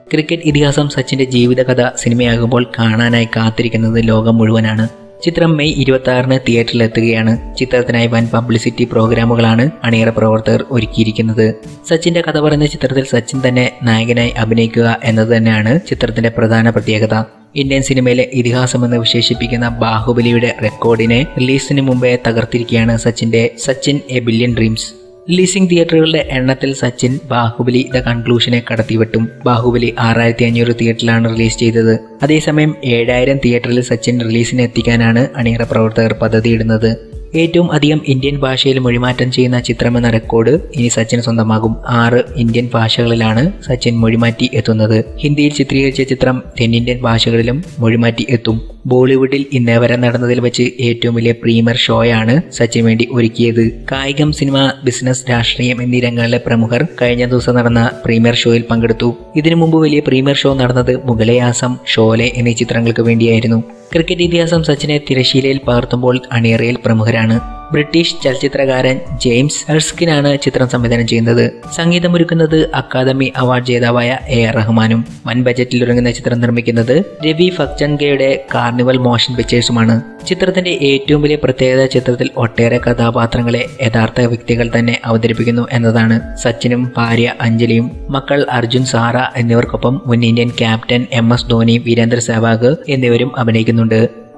cricket ഇതിഹാസം സച്ചിന്റെ ജീവിതകഥ സിനിമയാകുമ്പോൾ കാണാനായി കാത്തിരിക്കുന്നത് ലോകം മുഴുവനാണ് ചിത്രം മെയ് ഇരുപത്തി ആറിന് തിയേറ്ററിലെത്തുകയാണ് ചിത്രത്തിനായി വൻ പബ്ലിസിറ്റി പ്രോഗ്രാമുകളാണ് അണിയറ പ്രവർത്തകർ ഒരുക്കിയിരിക്കുന്നത് സച്ചിന്റെ കഥ പറയുന്ന ചിത്രത്തിൽ സച്ചിൻ തന്നെ നായകനായി അഭിനയിക്കുക എന്നത് തന്നെയാണ് ചിത്രത്തിന്റെ പ്രധാന പ്രത്യേകത ഇന്ത്യൻ സിനിമയിലെ ഇതിഹാസമെന്ന് വിശേഷിപ്പിക്കുന്ന ബാഹുബലിയുടെ റെക്കോർഡിനെ റിലീസിന് മുമ്പേ തകർത്തിരിക്കുകയാണ് സച്ചിന്റെ Sachin a billion dreams releasing തിയേറ്ററുകളുടെ എണ്ണത്തിൽ സച്ചിൻ ബാഹുബലി ദ കൺക്ലൂഷനെ കടത്തിവിട്ടും ബാഹുബലി ആറായിരത്തി അഞ്ഞൂറ് തിയേറ്ററിലാണ് റിലീസ് ചെയ്തത് അതേസമയം ഏഴായിരം തിയേറ്ററിൽ സച്ചിൻ റിലീസിന് എത്തിക്കാനാണ് അണിയറ പ്രവർത്തകർ പദ്ധതിയിടുന്നത് ഏറ്റവും അധികം ഇന്ത്യൻ ഭാഷയിൽ മൊഴിമാറ്റം ചെയ്യുന്ന ചിത്രമെന്ന റെക്കോർഡ് ഇനി സച്ചിൻ സ്വന്തമാകും ആറ് ഇന്ത്യൻ ഭാഷകളിലാണ് സച്ചിൻ മൊഴിമാറ്റി എത്തുന്നത് ഹിന്ദിയിൽ ചിത്രീകരിച്ച ചിത്രം തെന്നിന്ത്യൻ ഭാഷകളിലും മൊഴിമാറ്റി എത്തും ബോളിവുഡിൽ ഇന്നേ വരെ നടന്നതിൽ വെച്ച് ഏറ്റവും വലിയ പ്രീമിയർ ഷോയാണ് സച്ചിൻ വേണ്ടി ഒരുക്കിയത് കായികം സിനിമ ബിസിനസ് രാഷ്ട്രീയം എന്നീ രംഗങ്ങളിലെ പ്രമുഖർ കഴിഞ്ഞ ദിവസം നടന്ന പ്രീമിയർ ഷോയിൽ പങ്കെടുത്തു ഇതിനു മുമ്പ് വലിയ പ്രീമിയർ ഷോ നടന്നത് മുഗളയാസം ഷോലെ എന്നീ ചിത്രങ്ങൾക്ക് വേണ്ടിയായിരുന്നു ക്രിക്കറ്റ് ഇതിഹാസം സച്ചിനെ തിരശീലയിൽ പകർത്തുമ്പോൾ അണിയറയിൽ പ്രമുഖരാണ് ബ്രിട്ടീഷ് ചലച്ചിത്രകാരൻ ജെയിംസ് എർസ്കിനാണ് ചിത്രം സംവിധാനം ചെയ്യുന്നത് സംഗീതമൊരുക്കുന്നത് അക്കാദമി അവാർഡ് ജേതാവായ എ ആർ റഹ്മാനും വൻ ബജറ്റിൽ ഒരുങ്ങുന്ന ചിത്രം നിർമ്മിക്കുന്നത് രവി ഫക്ചൻഗയുടെ കാർണിവൽ മോഷൻ പിക്ചേഴ്സുമാണ് ചിത്രത്തിന്റെ ഏറ്റവും വലിയ പ്രത്യേകത ചിത്രത്തിൽ ഒട്ടേറെ കഥാപാത്രങ്ങളെ യഥാർത്ഥ വ്യക്തികൾ തന്നെ അവതരിപ്പിക്കുന്നു എന്നതാണ് സച്ചിനും ഭാര്യ അഞ്ജലിയും മക്കൾ അർജുൻ സാറ എന്നിവർക്കൊപ്പം മുൻ Indian captain M S Dhoni Virender Sehwag എന്നിവരും അഭിനയിക്കുന്നുണ്ട്